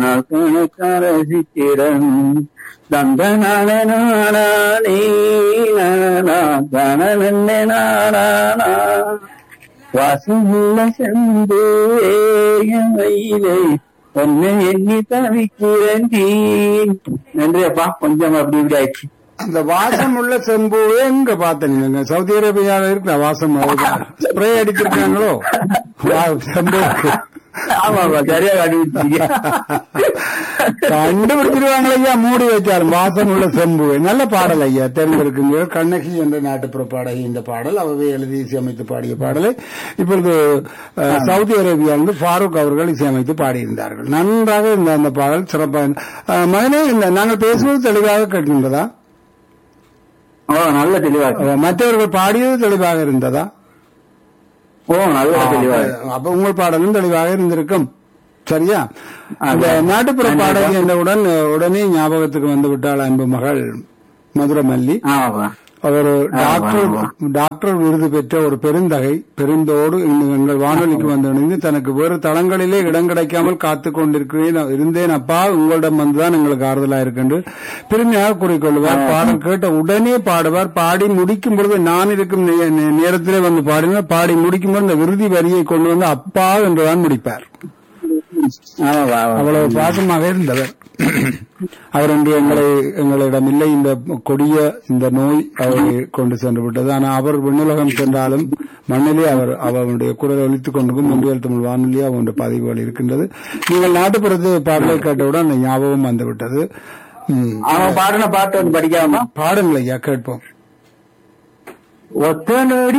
ரசிக்கிறன் தந்தனான நானே தனவென்ன நானா வாசமுள்ள செம்பேயிலே உன்னை எண்ணி தவிக்கிறேன் நன்றி அப்பா கொஞ்சம் அப்படி இப்படி ஆயிடுச்சு அந்த வாசம் உள்ள செம்புவே எங்க பார்த்தீங்க சவுதி அரேபியால இருக்கிற வாசம் ஸ்ப்ரே அடிச்சிருக்காங்களோ வா- செம்புவுக்கு ஆமாப்பா சரியா கண்டுபிடிச்சீங்க கண்டுபிடிச்சிருவாங்களே ஐயா மூடி வச்சாலும் வாசம் உள்ள செம்பு நல்ல பாடல் ஐயா தெரிந்திருக்குங்க கண்ணகி என்ற நாட்டுப்புற பாடகி இந்த பாடல் அவவே எழுதி இசையமைத்து பாடிய பாடலை இப்பொழுது அஹ், சவுதி அரேபியாவிலிருந்து ஃபாரூக் அவர்கள் இசையமைத்து பாடியிருந்தார்கள் நன்றாக இருந்த அந்த பாடல் சிறப்பாக அஹ், மகனே இந்த நாங்கள் பேசுவது தெளிவாக கேட்கின்றதா ஓ நல்ல தெளிவா இருக்கு. அஹ், மற்றவர்கள் பாடியது தெளிவாக இருந்ததா ஓ நல்ல தெளிவா இருக்கு. அப்ப உங்கள் பாடலும் தெளிவாக இருந்திருக்கும் சரியா அந்த நாட்டுப்புற பாடகி என்றவுடன் உடனே ஞாபகத்துக்கு வந்து விட்டாள் அன்பு மகள் மதுரமல்லி ஆமாப்பா அவர் டாக்டர் ஆமா. டாக்டர் விருது பெற்ற ஒரு பெருந்தகை பெருந்தோடு இங்கு எங்கள் வானொலிக்கு வந்திருந்து தனக்கு வேறு தளங்களிலே இடம் கிடைக்காமல் காத்துக் கொண்டிருக்கிறேன் இருந்தேன் அப்பா உங்களிடம் வந்துதான் எங்களுக்கு ஆறுதலா இருக்கு பெருமையாக கூறிக்கொள்வார் பாடல் கேட்ட உடனே பாடுவார் பாடி முடிக்கும் பொழுது நான் இருக்கும் நே- நே- நேரத்திலே வந்து பாடினார் பாடி முடிக்கும் போது இந்த விருதி வரியை கொண்டு வந்து அப்பா என்றுதான் முடிப்பார் ஆமாப்பா ஆமா. அவ்வளவு பாசமாக இருந்தவர் அவர் இன்று எங்களை எங்களிடம் இல்லை இந்த கொடிய இந்த நோய் அவரை கொண்டு சென்று விட்டது ஆனால் அவர் விண்ணுலகம் சென்றாலும் மண்ணிலே அவர் அவருடைய குரல் ஒலித்துக் கொண்டு முன்றியல் தமிழ் வானொலியே அவருடைய பதிவுகள் இருக்கின்றது நீங்கள் நாட்டுப்புறத்து பாடலை கேட்டவுடன் அந்த ஞாபகம் வந்து விட்டது ம். அவன் பாடின பாட்டு வந்து படிக்காம பாடுங்கள் ஐயா கேட்போம் ஒத்தனடி